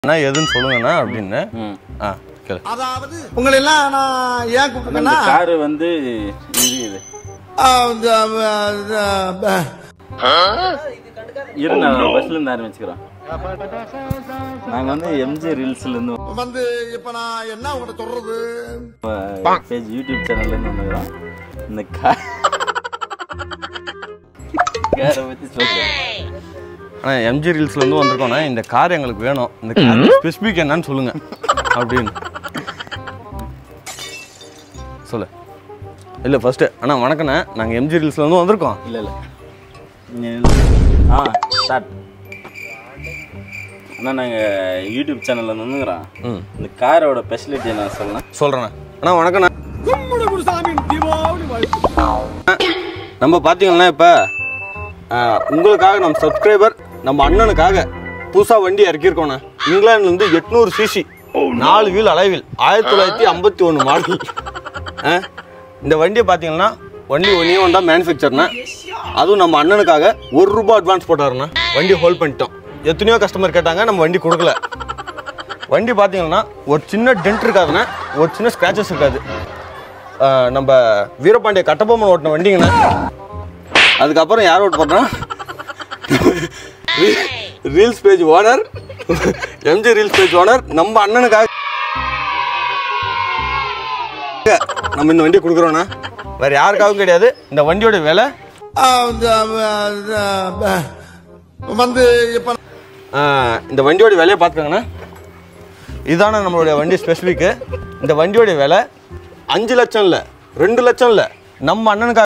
அண்ணா எதுன்னு சொல்லுங்கண்ணா அப்படின்னு ம். ஆ கேளு அதாவது உங்களை எல்லாம் நான் ஏன் இந்த கூப்பிட்டேன்னா காரு வந்து இது இது ஆ, இந்த, ஆ, ஆ, இரு நான் பஸ்ல இருந்து ஆரம்பிச்சுக்கிறோம் நாங்க வந்து எம்ஜி ரீல்ஸ்ல இருந்து வந்து இப்ப நான் என்ன உங்கள்கிட்ட சொல்றது பேஜ் யூடியூப் சேனல்ல இருந்து வந்துக்கிறோம் இந்த கார் காரை பத்தி சொல்றேன் அண்ணா எம்ஜி ரீல்ஸ்லேருந்து வந்திருக்கோண்ணா இந்த கார் எங்களுக்கு வேணும் இந்த கார் ஸ்பெசிஃபிக் என்னன்னு சொல்லுங்க அப்படின்னு சொல்லு இல்லை ஃபஸ்ட்டு அண்ணா வணக்கண்ணே நாங்கள் எம்ஜி ரீல்ஸ்லேருந்து வந்திருக்கோம் இல்ல இல்ல நீ- ஆ ஸ்டார்ட் அண்ணா நாங்க யூடியூப் சேனல்ல இருந்து வந்துக்கிறோம் ம் இந்த காரோட ஸ்பெஷாலிட்டி என்ன சொல்லலாம் சொல்கிறேண்ணா அண்ணா வணக்கண்ணா நம்ம பார்த்தீங்கன்னா இப்போ உங்களுக்காக நம்ம சப்ஸ்கிரைபர் நம்ம அண்ணனுக்காக புதுசாக வண்டி இறக்கியிருக்கோண்ணே இங்கிலாந்துலேருந்து எட்நூறு சிசி நாலு வீல் அலைவில் ஆயிரத்தி தொள்ளாயிரத்தி ஐம்பத்தி ஒன்று மாடல் இந்த வண்டியை பார்த்தீங்கன்னா வண்டி ஒன்றே ஒன்றா மேனுஃபேக்சர்ண்ணா அதுவும் நம்ம அண்ணனுக்காக ஒரு ரூபா அட்வான்ஸ் போட்டாருண்ணா வண்டி ஹோல்ட் பண்ணிட்டோம் எத்தனையோ கஸ்டமர் கேட்டாங்க நம்ம வண்டி கொடுக்கல வண்டி பார்த்தீங்கன்னா ஒரு சின்ன டென்ட் இருக்காதுண்ணா ஒரு சின்ன ஸ்க்ராச்சஸ் இருக்காது ஆஹ் நம்ம வீரபாண்டிய கட்டபொம்மன் ஓட்டின வண்டிங்கண்ணா அதுக்கப்புறம் யார் ஓட்டு போட்டோம் reels page owner MG reels page owner நம்ம அண்ணனுக்காக நம்ம இந்த வண்டி கொடுக்குறோண்ணா வேற யாருக்காகவும் கிடையாது இந்த வண்டியோட விலை ஆ, இந்த, ஆ, ஆ, வந்து இப்ப ஆஹ் இந்த வண்டியோட விலையை பார்த்துக்கோங்கண்ணா இதான நம்மளுடைய வண்டி ஸ்பெசிஃபிக்கு இந்த வண்டியோட விலை அஞ்சு லட்சம் இல்லை ரெண்டு லட்சம் இல்லை நம்ம அண்ணனுக்காக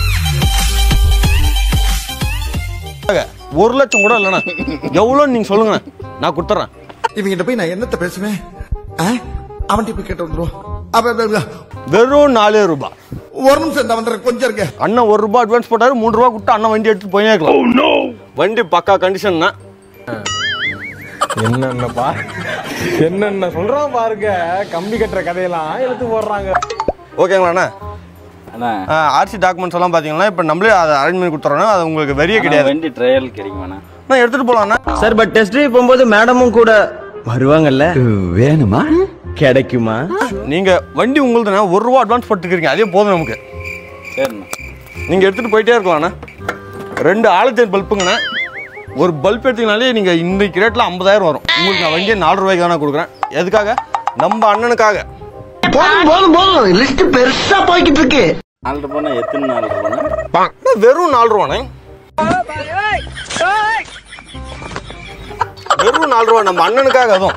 ஒரு லட்சம் கூட இல்லைண்ணா எவ்வளோன்னு நீங்கள் சொல்லுங்கண்ணா நான் கொடுத்துட்றேன் இவங்கிட்ட போய் நான் என்னத்த பேசுவேன் ஆ? அவன்கிட்ட போய் கேட்டு வந்துருவோம் அப்ப, அப்ப, அப்ப, வெறும் நாலே ரூபாய் ஒரு நிமிஷம் இந்த வந்துடுறேன் கொஞ்சம் இருக்க அண்ணன் ஒரு ரூபாய் அட்வான்ஸ் போட்டாரு மூணு ரூபா கொடுத்து அண்ணன் வண்டி எடுத்து போயே இருக்கலாம் வண்டி பக்கா கண்டிஷன்னா என்னென்னப்பா என்னென்ன சொல்றான் பாருங்க கம்பி கட்டுற கதையெல்லாம் எடுத்து போடுறாங்க ஓகேங்களாண்ணா அண்ணா ஆர்சி டாக்குமெண்ட்ஸ் எல்லாம் பார்த்தீங்கன்னா இப்போ நம்மளே அதை அரேஞ்ச் பண்ணி கொடுத்துறோம் அது உங்களுக்கு வெறியே அண்ணா, கிடையாது வண்டி ட்ரையல் கிடைக்குமாண்ணா நான் எடுத்துகிட்டு போகலாண்ணா சார் பட் டெஸ்ட் ட்ரைவ் போகும்போது மேடமும் கூட வருவாங்கல்ல வேணுமா கிடைக்குமா நீங்க வண்டி உங்களுதுண்ணா ஒரு ரூபா அட்வான்ஸ் போட்டுக்கிறீங்க அதே போதும் நமக்கு சரிண்ணா நீங்க எடுத்துட்டு போயிட்டே இருக்கலாம்ண்ணா ரெண்டு ஆலத்தேன் பல்புங்கண்ணா ஒரு பல்ப் எடுத்தீங்கனாலே நீங்க இன்னைக்கு ரேட்ல ஐம்பதாயிரம் வரும் உங்களுக்கு நான் வண்டியை நாலு ரூபாய்க்கு தானே கொடுக்குறேன் எதுக்காக நம்ம அண்ணனுக்காக போதும் போதும் போதும் லிஸ்ட் பெருசா போய்கிட்டு இருக்கு ஆல்ட்ரு பண்ணா எத்தனை நாள் போனா அண்ணா, வெறும் நாலு ரூபாண்ணே வெறும் நாலு ரூபா நம்ம அண்ணனுக்காக அதுவும்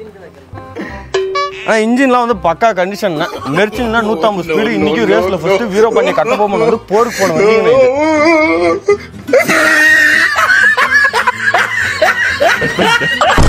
ஆனால் இன்ஜின்லாம் வந்து பக்கா கண்டிஷன் மெர்ச்சின்னா நூற்றம்பது ஸ்பீடு இன்னைக்கு ரேஸில் ஃபஸ்ட்டு வீரோ பண்ணி கட்டபொம்மன் வந்து போருக்கு போன வண்டிங்கண்ணா இது